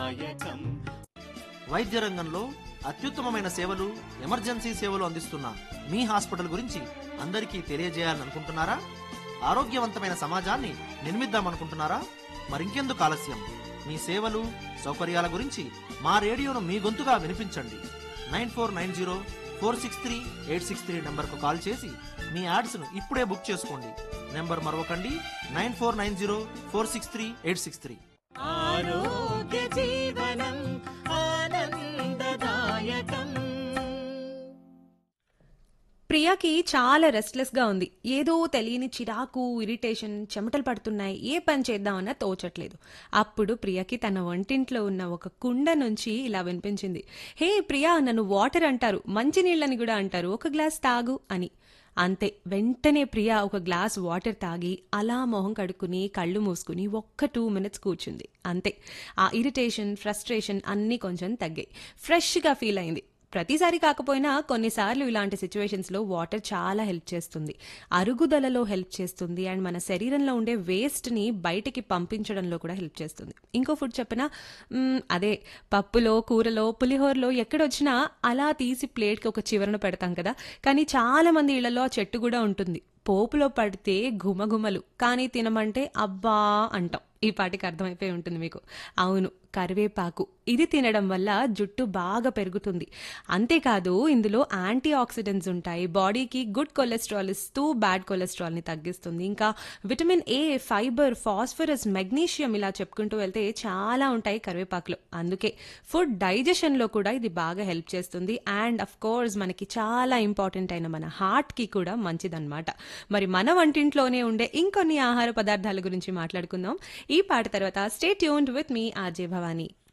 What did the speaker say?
ఆనందదాయకం వైద్య రంగంలో అత్యుత్తమమైన సేవలు ఎమర్జెన్సీ సేవలు అందిస్తున్న మీ హాస్పిటల్ గురించి అందరికీ తెలియజేయాలని అనుకుంటున్నారా ఆరోగ్యవంతమైన సమాజాన్ని నిర్మిద్దామనుకుంటున్నారా మరింకెందుకు ఆలస్యం మీ సేవలు సౌకర్యాల గురించి మా రేడియోను మీ గొంతుగా వినిపించండి nine four nine zero four six three eight six three నెంబర్కు కాల్ చేసి మీ యాడ్స్ను ఇప్పుడే బుక్ చేసుకోండి నెంబర్ మరొకండి nine four nine zero four six three eight six three ఆరోగ్య జీవనం ఆనందదాయకం ప్రియాకి చాలా రెస్ట్లెస్ గా ఉంది ఏదో తెలియని చిరాకు ఇరిటేషన్ చెమటలు పడుతున్నాయి ఏ పని చేద్దామన్నా తోచట్లేదు అప్పుడు ప్రియాకి తన వంటింట్లో ఉన్న ఒక కుండ నుంచి ఇలా వినిపించింది హే ప్రియా నన్ను వాటర్ అంటారు మంచినీళ్ళని కూడా అంటారు ఒక గ్లాస్ తాగు అని అంతే వెంటనే ప్రియా ఒక గ్లాస్ వాటర్ తాగి అలా మొహం కడుక్కుని కళ్ళు మూసుకుని ఒక్క టూ మినిట్స్ కూర్చుంది అంతే ఆ ఇరిటేషన్ ఫ్రస్ట్రేషన్ అన్నీ కొంచెం తగ్గాయి ఫ్రెష్గా ఫీల్ అయింది ప్రతిసారి కాకపోయినా కొన్నిసార్లు ఇలాంటి సిచ్యువేషన్స్లో వాటర్ చాలా హెల్ప్ చేస్తుంది అరుగుదలలో హెల్ప్ చేస్తుంది అండ్ మన శరీరంలో ఉండే వేస్ట్ని బయటికి పంపించడంలో కూడా హెల్ప్ చేస్తుంది ఇంకో ఫుడ్ చెప్పినా మ్మ్, అదే పప్పులో కూరలో పులిహోరలో ఎక్కడొచ్చినా అలా తీసి ప్లేట్కి ఒక చివరన పెడతాం కదా కానీ చాలా మంది ఇళ్లలో ఆ చెట్టు కూడా ఉంటుంది పోపులో పడితే ఘుమఘుమలు కానీ తినమంటే అబ్బా అంటాం ఈ పాటికి అర్థమైపోయి ఉంటుంది మీకు అవును కరివేపాకు ఇది తినడం వల్ల జుట్టు బాగా పెరుగుతుంది అంతేకాదు ఇందులో యాంటీ ఆక్సిడెంట్స్ ఉంటాయి బాడీకి గుడ్ కొలెస్ట్రాల్ ఇస్తూ బ్యాడ్ కొలెస్ట్రాల్ని తగ్గిస్తుంది ఇంకా vitamin A fibre phosphorus magnesium ఇలా చెప్పుకుంటూ వెళ్తే చాలా ఉంటాయి కరివేపాకులో అందుకే ఫుడ్ డైజెషన్లో కూడా ఇది బాగా హెల్ప్ చేస్తుంది అండ్ అఫ్ కోర్స్ మనకి చాలా ఇంపార్టెంట్ అయిన మన హార్ట్కి కూడా మంచిదన్నమాట మరి మన వంటింట్లోనే ఉండే ఇంకొన్ని ఆహార పదార్థాల గురించి మాట్లాడుకుందాం ఈ పాట తర్వాత స్టే ట్యూన్డ్ విత్ మీ ఆర్జే భవానీ